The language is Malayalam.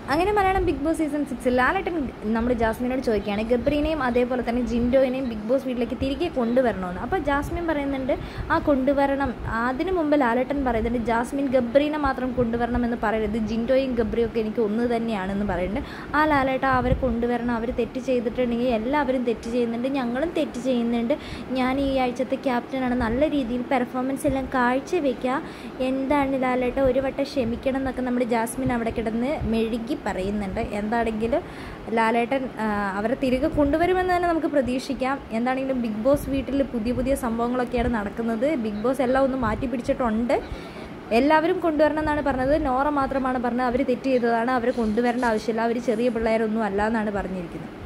അങ്ങനെ മലയാളം ബിഗ് ബോസ് സീസൺ സിക്സിൽ ലാലേട്ടൻ നമ്മുടെ ജാസ്മിനോട് ചോദിക്കുകയാണ് ഗബ്രീനെയും അതേപോലെ തന്നെ ജിൻഡോയിനെയും ബിഗ് ബോസ് വീട്ടിലേക്ക് തിരികെ കൊണ്ടുവരണമെന്ന് അപ്പോൾ ജാസ്മിൻ പറയുന്നുണ്ട് ആ കൊണ്ടുവരണം അതിനു മുമ്പ് ലാലേട്ടൻ പറയുന്നുണ്ട് ജാസ്മിൻ ഗബ്രീനെ മാത്രം കൊണ്ടുവരണം എന്ന് പറയരുത് ജിൻഡോയും ഗബ്രിയും ഒക്കെ എനിക്ക് ഒന്ന് തന്നെയാണെന്ന് പറയുന്നുണ്ട് ആ ലാലേട്ട അവരെ കൊണ്ടുവരണം അവർ തെറ്റ് ചെയ്തിട്ടുണ്ടെങ്കിൽ എല്ലാവരും തെറ്റ് ചെയ്യുന്നുണ്ട് ഞങ്ങളും തെറ്റ് ചെയ്യുന്നുണ്ട് ഞാൻ ഈ ആഴ്ചത്തെ ക്യാപ്റ്റനാണ് നല്ല രീതിയിൽ പെർഫോമൻസ് എല്ലാം കാഴ്ചവെക്കുക എന്താണ് ലാലേട്ട ഒരു വട്ടം ക്ഷമിക്കണം എന്നൊക്കെ നമ്മുടെ ജാസ്മിൻ അവിടെ കിടന്ന് മെഴുകി പറയുന്നുണ്ട് എന്താണെങ്കിലും ലാലേട്ടൻ ആ, അവരെ തിരികെ കൊണ്ടുവരുമെന്ന് തന്നെ നമുക്ക് പ്രതീക്ഷിക്കാം എന്താണെങ്കിലും ബിഗ് ബോസ് വീട്ടിൽ പുതിയ പുതിയ സംഭവങ്ങളൊക്കെയാണ് നടക്കുന്നത് ബിഗ് ബോസ് എല്ലാം ഒന്ന് മാറ്റി പിടിച്ചിട്ടുണ്ട് എല്ലാവരും കൊണ്ടുവരണം എന്നാണ് പറഞ്ഞത് നോറ മാത്രമാണ് പറഞ്ഞത് അവർ തെറ്റ് ചെയ്തതാണ് അവരെ കൊണ്ടുവരേണ്ട ആവശ്യമില്ല അവർ ചെറിയ പിള്ളേരൊന്നും അല്ല എന്നാണ് പറഞ്ഞിരിക്കുന്നത്